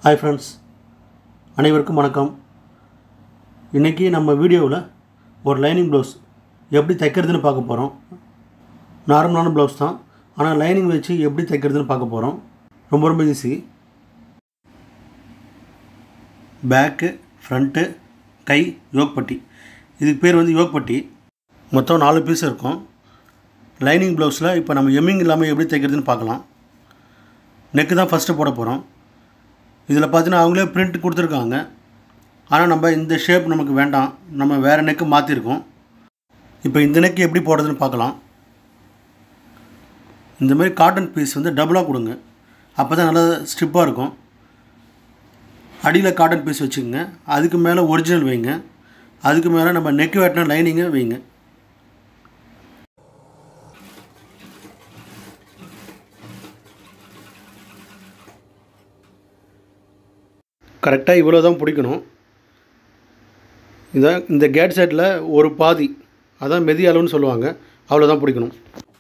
hi friends அனைவருக்கும் வணக்கம் இன்றைக்கி நம்ம வீடியோவில் ஒரு லைனிங் ப்ளவுஸ் எப்படி தைக்கிறதுன்னு பார்க்க போகிறோம் நார்மலான ப்ளவுஸ் தான் ஆனால் லைனிங் வச்சு எப்படி தைக்கிறதுன்னு பார்க்க போகிறோம் ரொம்ப ரொம்ப ஈஸி பேக்கு ஃப்ரண்ட்டு கை யோக்பட்டி இதுக்கு பேர் வந்து யோக்பட்டி மொத்தம் நாலு பீஸ் இருக்கும் லைனிங் ப்ளவுஸில் இப்போ நம்ம எம்மிங் இல்லாமல் எப்படி தைக்கிறதுன்னு பார்க்கலாம் நெக்கு தான் ஃபஸ்ட்டு போட போகிறோம் இதில் பார்த்தீங்கன்னா அவங்களே பிரிண்ட் கொடுத்துருக்காங்க ஆனால் நம்ம இந்த ஷேப் நமக்கு வேண்டாம் நம்ம வேறு நெக்கு மாற்றிருக்கோம் இப்போ இந்த நெக்கு எப்படி போடுறதுன்னு பார்க்கலாம் இந்த மாதிரி காட்டன் பீஸ் வந்து டபுளாக கொடுங்க அப்போ தான் நல்லா ஸ்டிப்பாக இருக்கும் அடியில் காட்டன் பீஸ் வச்சுக்கோங்க அதுக்கு மேலே ஒரிஜினல் வைங்க அதுக்கு மேலே நம்ம நெக்கு வெட்டின லைனிங்கை வைங்க கரெக்டாக இவ்வளோ தான் பிடிக்கணும் இதான் இந்த கேட் செட்டில் ஒரு பாதி அதான் மெதி அளவுன்னு சொல்லுவாங்க அவ்வளோ தான் பிடிக்கணும்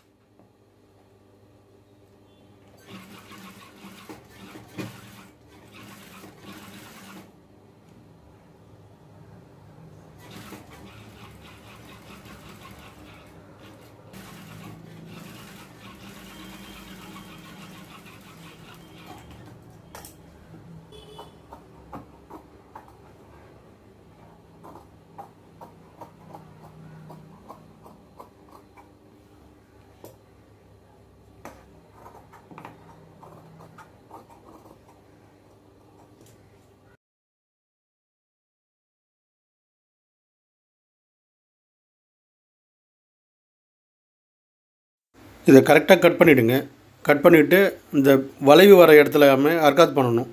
இதை கரெக்டாக கட் பண்ணிவிடுங்க கட் பண்ணிவிட்டு இந்த வளைவு வர இடத்துல அர்க்காத் பண்ணணும்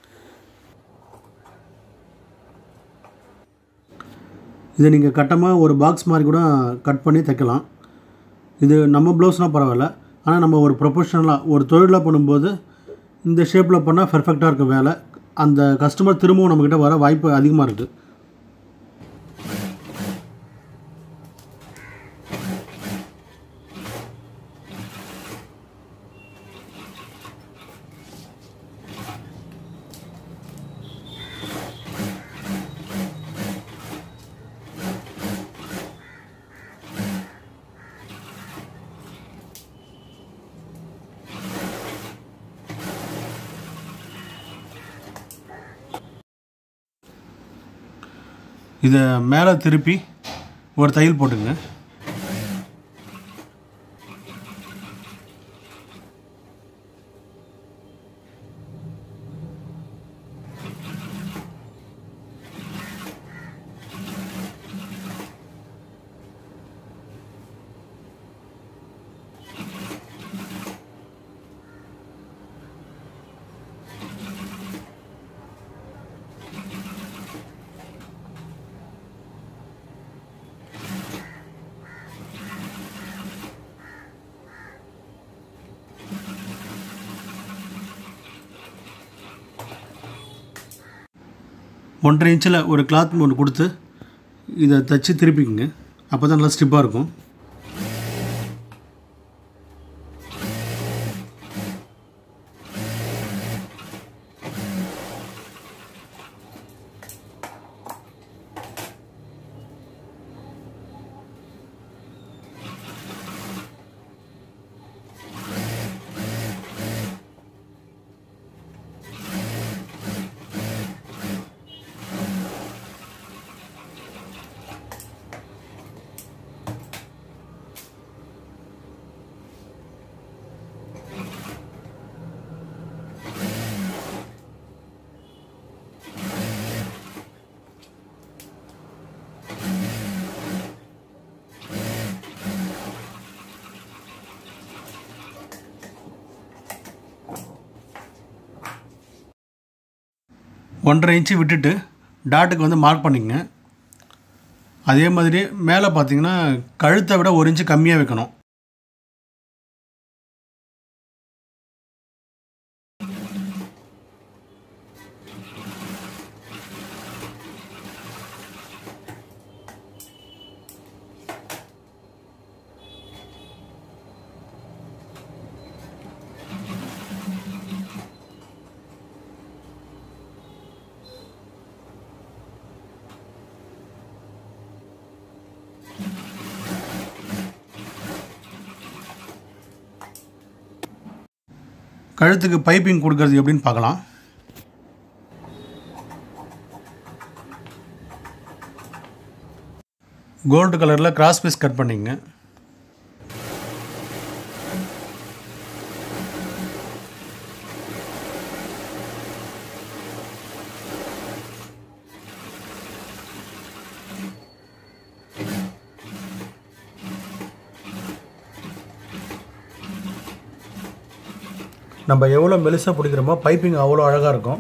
இதை நீங்கள் கட்டமாக ஒரு பாக்ஸ் மாதிரி கூட கட் பண்ணி தைக்கலாம் இது நம்ம ப்ளவுஸ்னால் பரவாயில்ல ஆனால் நம்ம ஒரு ப்ரொஃபஷ்னலாக ஒரு தொழிலாக பண்ணும்போது இந்த ஷேப்பில் பண்ணால் பெர்ஃபெக்டாக இருக்கும் வேலை அந்த கஸ்டமர் திரும்பவும் நம்மக்கிட்ட வர வாய்ப்பு அதிகமாக இருக்குது இதை மேலே திருப்பி ஒரு தையல் போட்டுங்க ஒன்றரை இன்ச்சில் ஒரு கிளாத் ஒன்று கொடுத்து இதை தைச்சி திருப்பிக்குங்க அப்போ தான் நல்லா ஸ்டிப்பாக இருக்கும் ஒன்றரை இன்ச்சு விட்டுட்டு டாட்டுக்கு வந்து மார்க் பண்ணிக்கங்க அதே மாதிரி மேலே பார்த்தீங்கன்னா கழுத்தை விட ஒரு இன்ச்சு கம்மியாக வைக்கணும் கழுத்துக்கு பைப்பிங் கொடுக்கறது எப்படின்னு பார்க்கலாம் கோல்டு கலரில் கிராஸ் பீஸ் கட் பண்ணிங்க நம்ம எவ்வளோ மெலிசாக பிடிக்கிறோமோ பைப்பிங் அவ்வளோ அழகாக இருக்கும்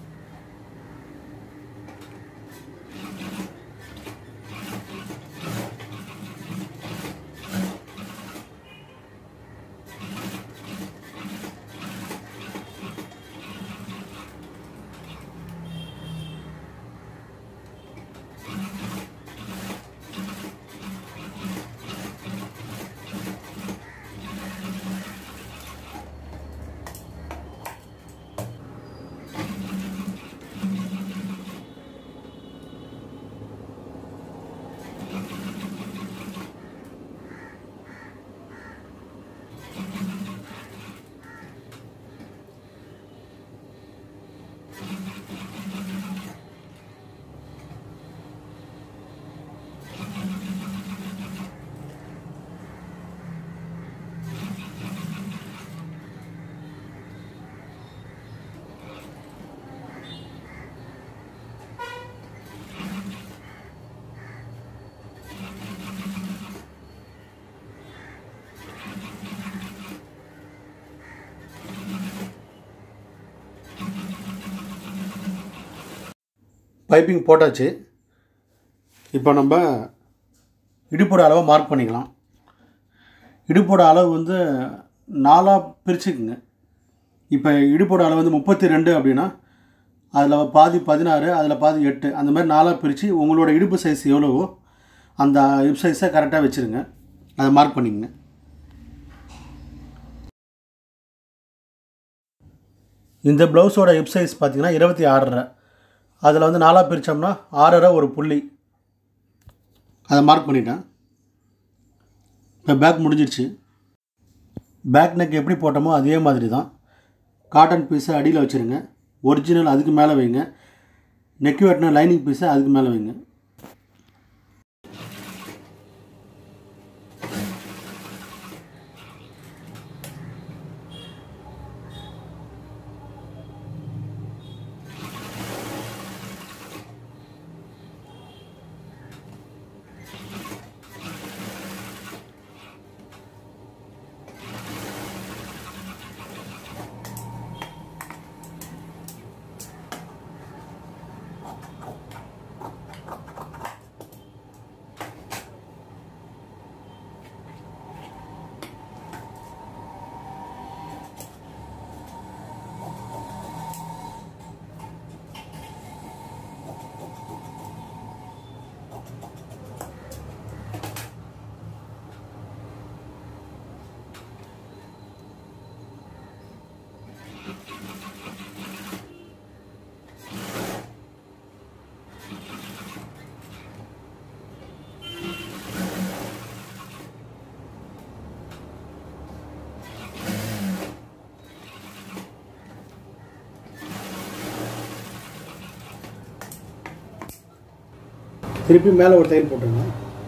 பைப்பிங் போட்டாச்சு இப்போ நம்ம இடுப்போட அளவை மார்க் பண்ணிக்கலாம் இடுப்போட அளவு வந்து நாலாக பிரிச்சுக்குங்க இப்போ இடுப்போட அளவு வந்து முப்பத்தி ரெண்டு அப்படின்னா அதில் பாதி பதினாறு அதில் பாதி எட்டு அந்த மாதிரி நாலாக பிரித்து உங்களோட இடுப்பு சைஸ் எவ்வளவோ அந்த இடுப்பு சைஸை கரெக்டாக வச்சுருங்க அதை மார்க் பண்ணிக்கங்க இந்த ப்ளவுஸோட ஹிப் சைஸ் பார்த்தீங்கன்னா இருபத்தி ஆறரை அதில் வந்து நாலாக பிரித்தோம்னா ஆறரை ஒரு புள்ளி அதை மார்க் பண்ணிட்டேன் இப்போ பேக் முடிஞ்சிருச்சு பேக் நெக் எப்படி போட்டோமோ அதே மாதிரி தான் காட்டன் பீஸை அடியில் வச்சுருங்க ஒரிஜினல் அதுக்கு மேலே வைங்க நெக் வெட்டின லைனிங் பீஸை அதுக்கு மேலே வைங்க திருப்பி மேலே ஒரு தையல் போட்டுருங்க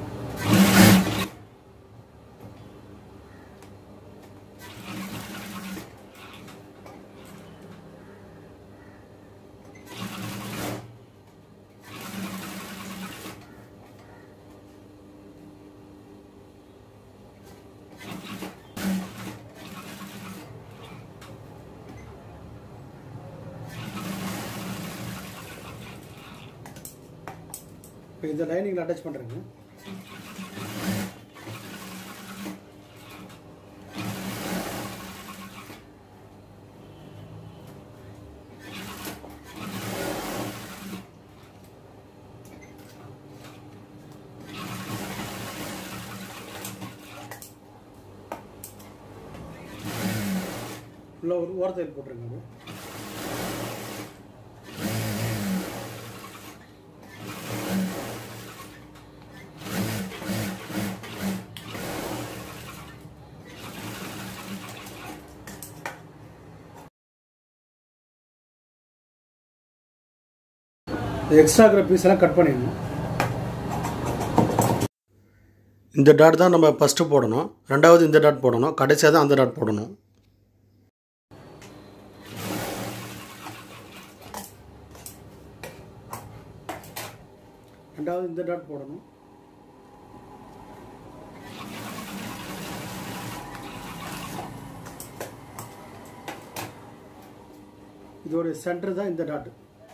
இப்போ இந்த லைனிங்கில் அட்டாச் பண்ணுறேங்க ஃபுல்லாக ஒரு ஓரத்தையில் போட்டுருங்க அது எக்ஸ்ட்ரா இருக்கிற பீஸ் எல்லாம் கட் பண்ணிடணும் இந்த டாட் தான் நம்ம ஃபஸ்ட்டு போடணும் ரெண்டாவது இந்த டாட் போடணும் கடைசியாக தான் அந்த டாட் போடணும் ரெண்டாவது இந்த டாட் போடணும் இதோட சென்டர் தான் இந்த டாட்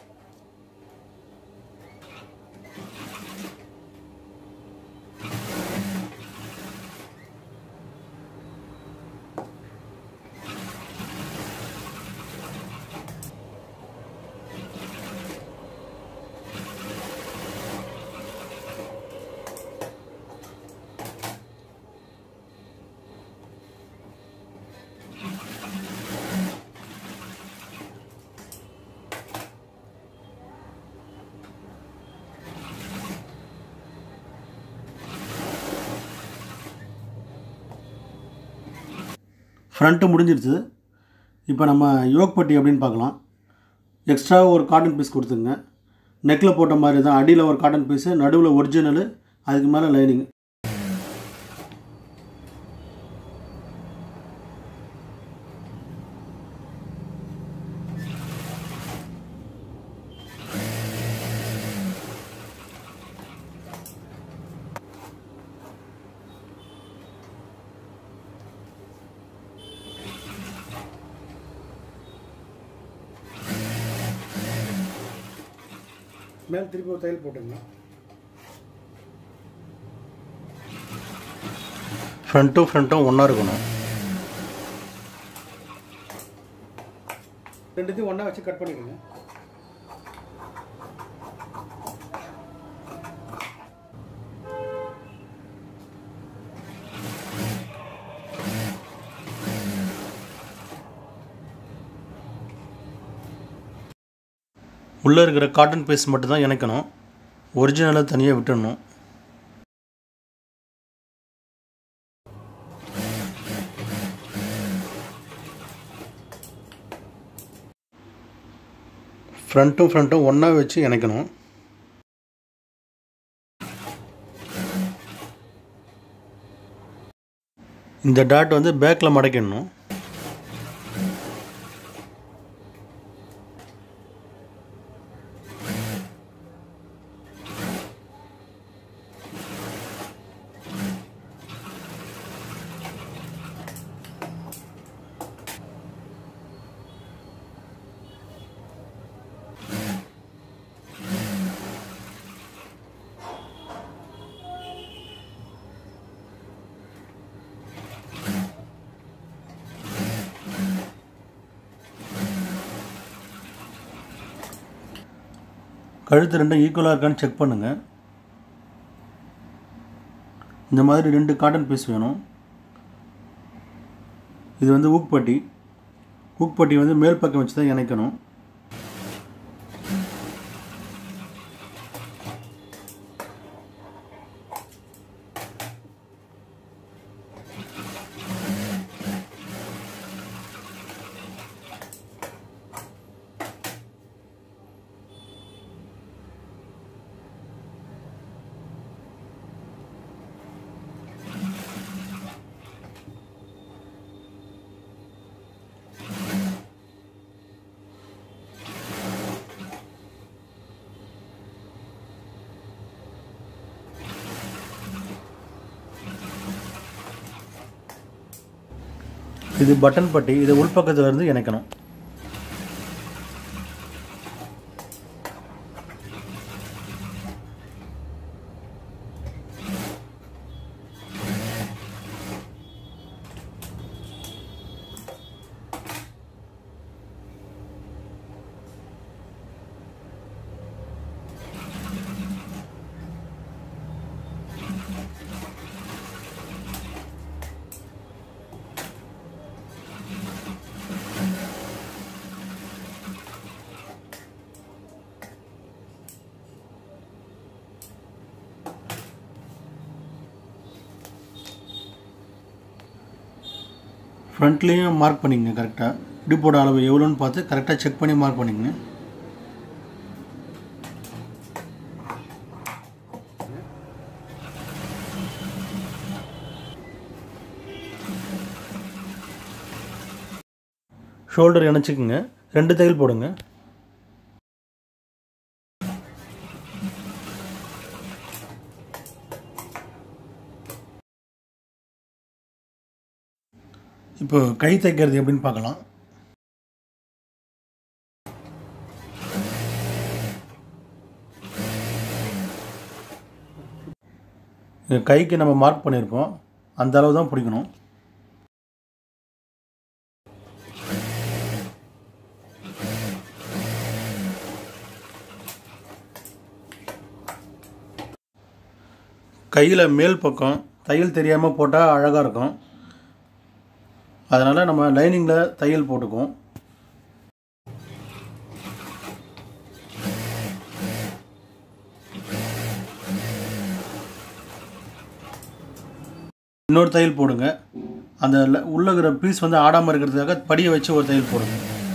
ஃப்ரண்ட்டு முடிஞ்சிருச்சு இப்போ நம்ம யோக் பட்டி அப்படின்னு பார்க்கலாம் எக்ஸ்ட்ரா ஒரு காட்டன் பீஸ் கொடுத்துங்க நெக்கில் போட்ட மாதிரி தான் அடியில் ஒரு காட்டன் பீஸு நடுவில் ஒரிஜினலு அதுக்கு மேலே லைனிங் மேலே திருப்பி ஒரு தையல் போட்டுங்க ஃப்ரண்ட்டும் ஃப்ரண்ட்டும் ஒன்றா இருக்கணும் ரெண்டுத்தையும் ஒன்றா வச்சு கட் பண்ணிக்கோங்க உள்ளே இருக்கிற காட்டன் பீஸ் மட்டும் தான் இணைக்கணும் ஒரிஜினலை தனியாக விட்டுடணும் ஃப்ரண்ட்டும் ஃப்ரண்ட்டும் ஒன்றா வச்சு இணைக்கணும் இந்த டாட் வந்து பேக்கில் மடக்கிடணும் கழுத்து ரெண்டும் ஈக்குவலாக இருக்கான்னு செக் பண்ணுங்கள் இந்த மாதிரி ரெண்டு காட்டன் பீஸ் வேணும் இது வந்து ஊக்பட்டி ஊக்பட்டி வந்து மேல் பக்கம் வச்சு தான் இணைக்கணும் இது பட்டன் பட்டி இதை உள்பக்கத்துல இருந்து இணைக்கணும் ஃப்ரண்ட்லேயும் மார்க் பண்ணிக்கங்க கரெக்டாக இடுப்போட அளவு எவ்வளோன்னு பார்த்து கரெக்டாக செக் பண்ணி மார்க் பண்ணிக்கங்க ஷோல்டர் இணைச்சிக்கோங்க ரெண்டு தையல் போடுங்க இப்போ கை தைக்கிறது எப்படின்னு பார்க்கலாம் இது கைக்கு நம்ம மார்க் பண்ணியிருப்போம் அந்த அளவு தான் பிடிக்கணும் கையில் மேல் பக்கம் தையல் தெரியாமல் போட்டால் அழகாக இருக்கும் அதனால் நம்ம லைனிங்கில் தையல் போட்டுக்குவோம் இன்னொரு தையல் போடுங்க அந்த ல- உள்ள இருக்கிற பீஸ் வந்து ஆடாமல் இருக்கிறதுக்காக படியை வச்சு ஒரு தையல் போடுங்க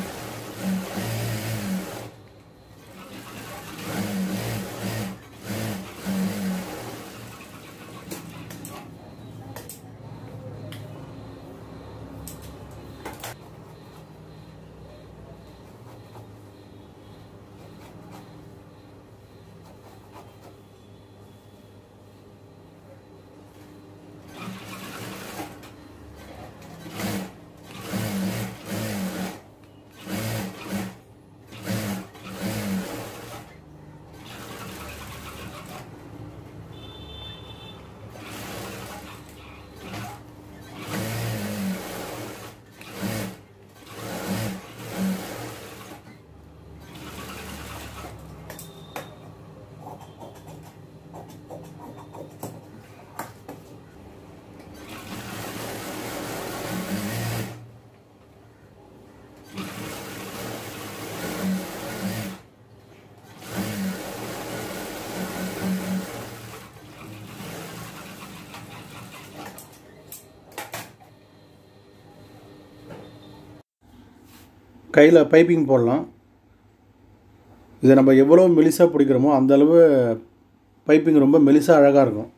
கையில் பைப்பிங் போடலாம் இதை நம்ம எவ்வளோ மெலிசாக பிடிக்கிறோமோ அந்த அளவு பைப்பிங் ரொம்ப மெலிசாக அழகாக இருக்கும்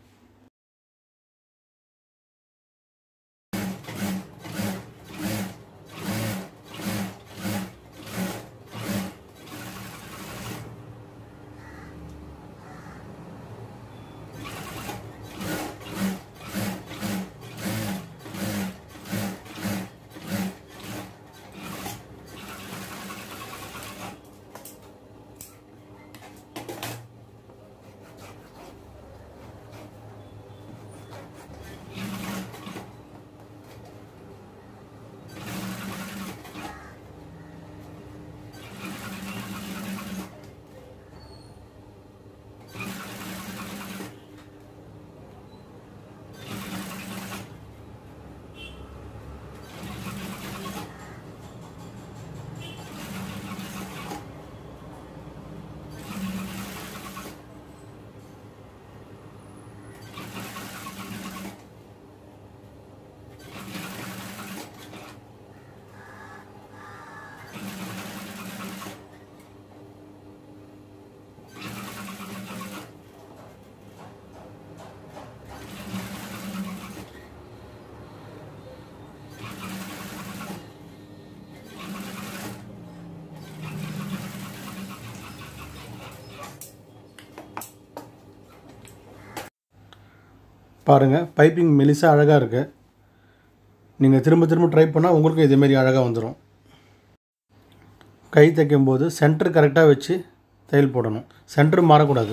பாருங்கள் பைப்பிங் மெலிசாக அழகாக இருக்குது நீங்கள் திரும்ப திரும்ப ட்ரை பண்ணால் உங்களுக்கும் இதேமாரி அழகாக வந்துடும் கை தைக்கும்போது சென்டர் கரெக்டாக வச்சு தையல் போடணும் சென்டர் மாறக்கூடாது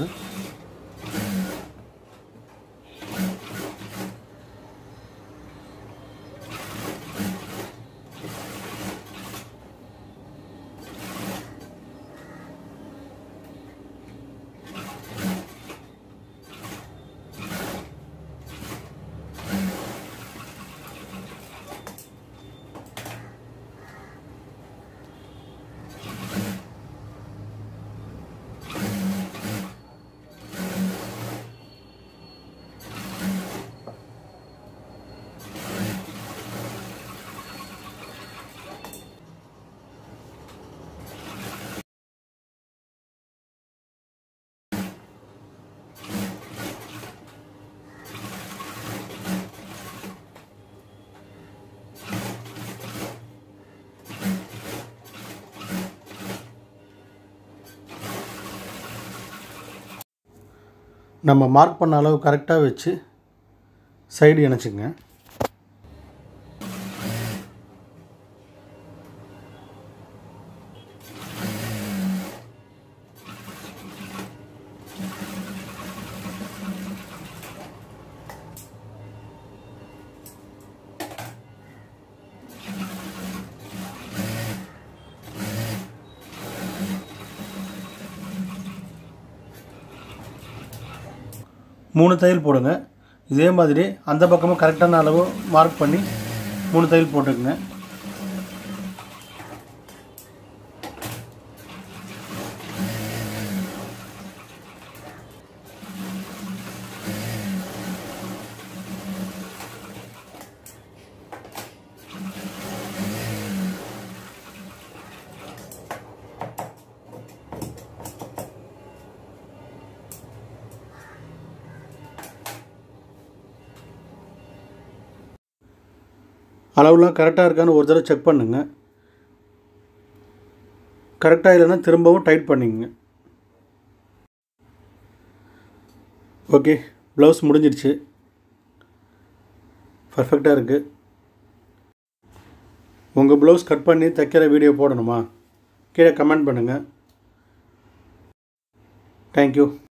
நம்ம மார்க் பண்ண அளவு கரெக்டாக வச்சு சைடு இணைச்சிங்க மூணு தையல் போடுங்க இதே மாதிரி அந்த பக்கமும் கரெக்டான அளவு மார்க் பண்ணி மூணு தையல் போட்டுக்குங்க அளவுலாம் கரெக்டாக இருக்கான்னு ஒரு தடவை செக் பண்ணுங்க கரெக்டாக இல்லைன்னா திரும்பவும் டைட் பண்ணிக்கங்க ஓகே ப்ளவுஸ் முடிஞ்சிடுச்சு பர்ஃபெக்டாக இருக்குது உங்கள் ப்ளவுஸ் கட் பண்ணி தைக்கிற வீடியோ போடணுமா கீழே கமெண்ட் பண்ணுங்கள் தேங்க்யூ